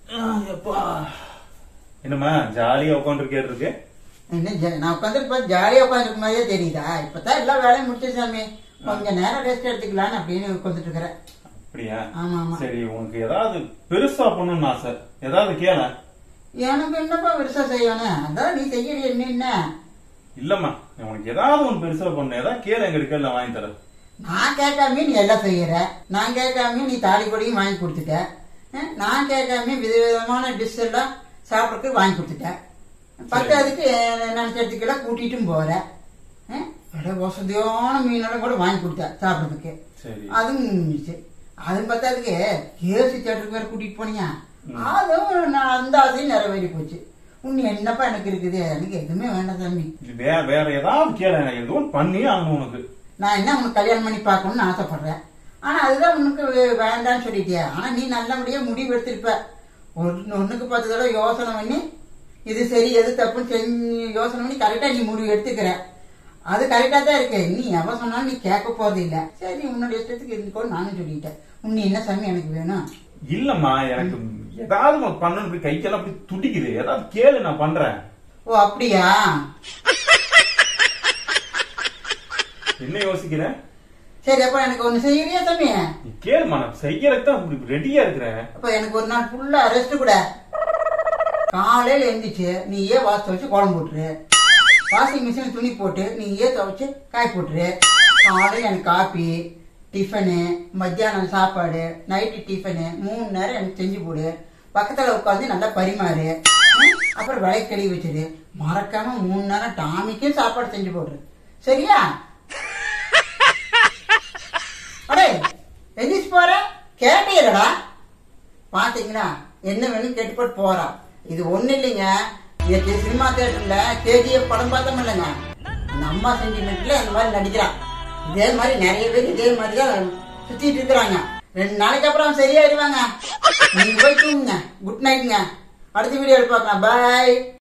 எப்பா என்னம்மா ஜாலியா உட்காந்துருக்கே இருக்கு என்ன ஜ- நான் உட்காந்துருப்ப ஜாலியா உட்காந்துருக்க மாதிரியே தெரியுதா இப்பதான் எல்லா வேலையும் முடிச்சு சாமி கொஞ்ச நேரம் ரெஸ்ட் எடுத்துக்கலான்னு அப்படின்னு உட்காந்துட்டு இருக்கிறேன் அப்படியா ஆமா ஆமா சரி உனக்கு ஏதாவது பெருசா பண்ணணும்னு ஆசை ஏதாவது கேள எனக்கு என்னப்பா பெருசா செய்யணும் அதான் நீ செய்யறது என்ன என்ன இல்லம்மா உனக்கு ஏதாவது ஒன்று பெருசா பண்ணு ஏதாவது கேள எங்க இருக்கல வாங்கி தரேன் நான் கேட்காம நீ எல்லாம் செய்யற நான் கேட்காம நீ தாலி கொடியும் வாங்கி கொடுத்துட்ட அஹ், நான் கேட்காம விதவிதமான டிஷ் எல்லாம் சாப்பிட்றதுக்கு வாங்கி கொடுத்துட்டேன் பத்தாவதுக்கு நினைச்சதுக்கெல்லாம் கூட்டிட்டும் போற அஹ், அட வசதியான மீனெல்லாம் கூட வாங்கி கொடுத்தேன் சாப்பிட்றதுக்கு சரி அதுவும் இருந்துச்சு அது பத்தாதுக்கு ஏசி தேட்டருக்கு வேற கூட்டிட்டு போனியா அதுவும் நான் அந்த ஆசையும் நிறைவேறி போச்சு உன் என்னப்பா எனக்கு இருக்குது எனக்கு எதுவுமே வேண்டாம் தம்பி இது வேற வேற ஏதாவது கேள எனக்கு எதுவும் பண்ணி ஆகணும் உனக்கு நான் என்ன உனக்கு கல்யாணம் பண்ணி பார்க்கணும்னு ஆசைப்படுறேன் ஆனா அதுதான் உனக்கு வே- வேண்டாம்னு சொல்லிட்டியா ஆனா நீ நல்லபடியா முடிவு எடுத்திருப்ப ஒன்னு ஒண்ணுக்கு பத்து தடவை யோசனை பண்ணி இது சரி எது தப்புன்னு செஞ்சு யோசனை பண்ணி கரெக்டா நீ முடிவு எடுத்துக்கிற அது கரெக்டா தான் இருக்கு நீ எவன் சொன்னாலும் நீ கேட்க போறது இல்ல சரி உன்னோட இஷ்டத்துக்கு இருந்துக்கோ நானும் சொல்லிட்டேன் உன்னை என்ன சாமி எனக்கு வேணும் இல்லம்மா எனக்கு ஏதாவது உனக்கு பண்ணணும் இப்படி கைக்கெல்லாம் அப்படி துடிக்குது ஏதாவது கேளு நான் பண்றேன் ஓ அப்படியா என்ன யோசிக்கிறேன் சரி அப்ப எனக்கு ஒண்ணு செய்யறியா தம்பி நீ கேளுமா நான் செய்யறதுக்கு தான் இப்படி ரெடியா இருக்கிறேன் அப்ப எனக்கு ஒரு நாள் ஃபுல்லா ரெஸ்ட் கூட காலையில எந்திரிச்சு நீயே வாச வச்சு குழம்பு போட்டுரு வாஷிங் மிஷின் துணி போட்டு நீயே துவைச்சு காய் போட்டுரு காலையில எனக்கு காப்பி டிஃபனு மத்தியானம் சாப்பாடு நைட்டு டிஃபனு மூணு நேரம் எனக்கு செஞ்சு போடு பக்கத்துல உட்காந்து நல்லா பரிமாறு ம், அப்புறம் விலை கழுவி வச்சிரு மறக்காம மூணு நேரம் டாமிக்கும் சாப்பாடு செஞ்சு போடுரு சரியா அடே எந்திரிச்சு போற கேட்டீரடா பாத்தீங்களா என்ன வேணும் கேட்டு போட்டு போறான் இது ஒண்ணு இல்லைங்க இன்னைக்கு சினிமா தியேட்டர்ல கேஜிஎஃப் படம் பார்த்தோம் இல்லைங்க அந்த அம்மா சென்டிமெண்ட்ல இந்த மாதிரி நடிக்கிறான் இதே மாதிரி நிறைய பேர் இதே மாதிரி தான் சுத்திட்டு இருக்கிறாங்க ரெண்டு நாளைக்கு அப்புறம் சரியாயிடுவாங்க நீங்க போய் தூங்குங்க குட் நைட்ங்க அடுத்த வீடியோ பார்க்கலாம் பாய்